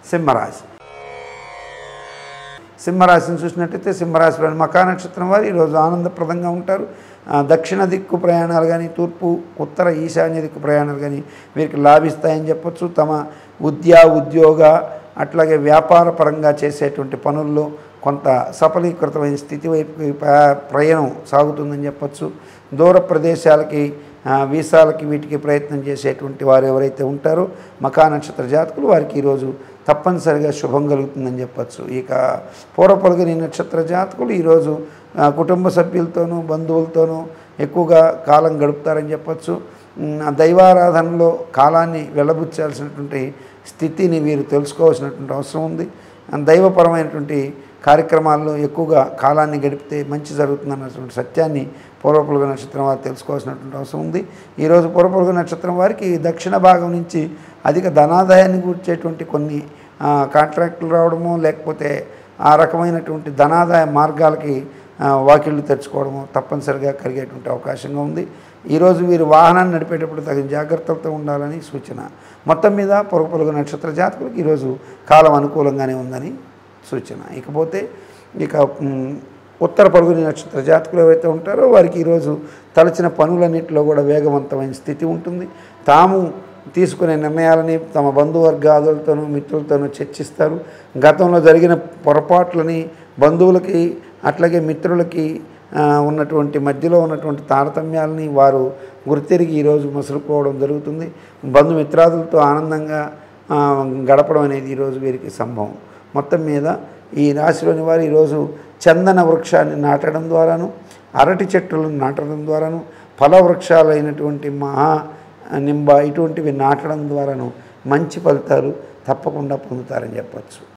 సింహరాశి సింహరాశిని చూసినట్టయితే సింహరాశిలోని మకా నక్షత్రం వారు ఈరోజు ఆనందప్రదంగా ఉంటారు ఆ, దక్షిణ దిక్కు ప్రయాణాలు కానీ తూర్పు ఉత్తర ఈశాన్య దిక్కు ప్రయాణాలు కానీ వీరికి లాభిస్తాయని చెప్పొచ్చు తమ ఉద్యా ఉద్యోగ అట్లాగే వ్యాపార పరంగా చేసేటువంటి పనుల్లో కొంత సఫలీకృతమైన స్థితి వైపు ప్ర- ప్రయాణం సాగుతుందని చెప్పొచ్చు దూర ప్రదేశాలకి ఆ, వీసాలకి వీటికి ప్రయత్నం చేసేటువంటి వారు ఎవరైతే ఉంటారో మకా నక్షత్ర జాతకులు వారికి ఈరోజు తప్పనిసరిగా శుభం కలుగుతుందని చెప్పచ్చు ఇక పూర్వపొలగని నక్షత్ర జాతకులు ఈరోజు ఆ, కుటుంబ సభ్యులతోనూ బంధువులతోనూ ఎక్కువగా కాలం గడుపుతారని చెప్పచ్చు ఉమ్, ఆ దైవారాధనలో కాలాన్ని వెళ్ళబుచ్చాల్సినటువంటి స్థితిని వీరు తెలుసుకోవాల్సినటువంటి అవసరం ఉంది ఆ, దైవపరమైనటువంటి కార్యక్రమాల్లో ఎక్కువగా కాలాన్ని గడిపితే మంచి జరుగుతుందన్నటువంటి సత్యాన్ని పూర్వపులుగు నక్షత్రం వారు తెలుసుకోవాల్సినటువంటి అవసరం ఉంది ఈరోజు పూర్వపులుగు నక్షత్రం వారికి దక్షిణ భాగం నుంచి అధిక ధనాదాయాన్ని కూర్చేటువంటి కొన్ని ఆ, కాంట్రాక్టులు రావడము లేకపోతే ఆ రకమైనటువంటి ధనాదాయ మార్గాలకి ఆ, వాకిళ్ళు తెచ్చుకోవడము తప్పనిసరిగా కలిగేటువంటి అవకాశంగా ఉంది ఈరోజు వీరు వాహనాన్ని నడిపేటప్పుడు తగిన జాగ్రత్తలతో ఉండాలని సూచన మొత్తం మీద పొరుగు పొరుగు నక్షత్ర జాతకులకు ఈరోజు కాలం అనుకూలంగానే ఉందని సూచన ఇకపోతే ఇక మ్, ఉత్తర పరుగుని నక్షత్ర జాతకులు ఎవరైతే ఉంటారో వారికి ఈరోజు తలచిన పనులన్నింటిలో కూడా వేగవంతమైన స్థితి ఉంటుంది తాము తీసుకునే నిర్ణయాలని తమ బంధువర్గాదులతోనూ మిత్రులతోనూ చర్చిస్తారు గతంలో జరిగిన పొరపాట్లని బంధువులకి అట్లాగే మిత్రులకి ఆ, ఉన్నటువంటి మధ్యలో ఉన్నటువంటి తారతమ్యాలని వారు గుర్తెరిగి ఈరోజు మసులుకోవడం జరుగుతుంది బంధుమిత్రాదులతో ఆనందంగా ఆ, గడపడం అనేది ఈరోజు వీరికి సంభవం మొత్తం మీద ఈ రాశిలోని వారు ఈరోజు చందన వృక్షాన్ని నాటడం ద్వారాను అరటి చెట్టులను నాటడం ద్వారాను ఫల వృక్షాలైనటువంటి మహా నింబ ఇటువంటివి నాటడం ద్వారాను మంచి ఫలితాలు తప్పకుండా పొందుతారని చెప్పచ్చు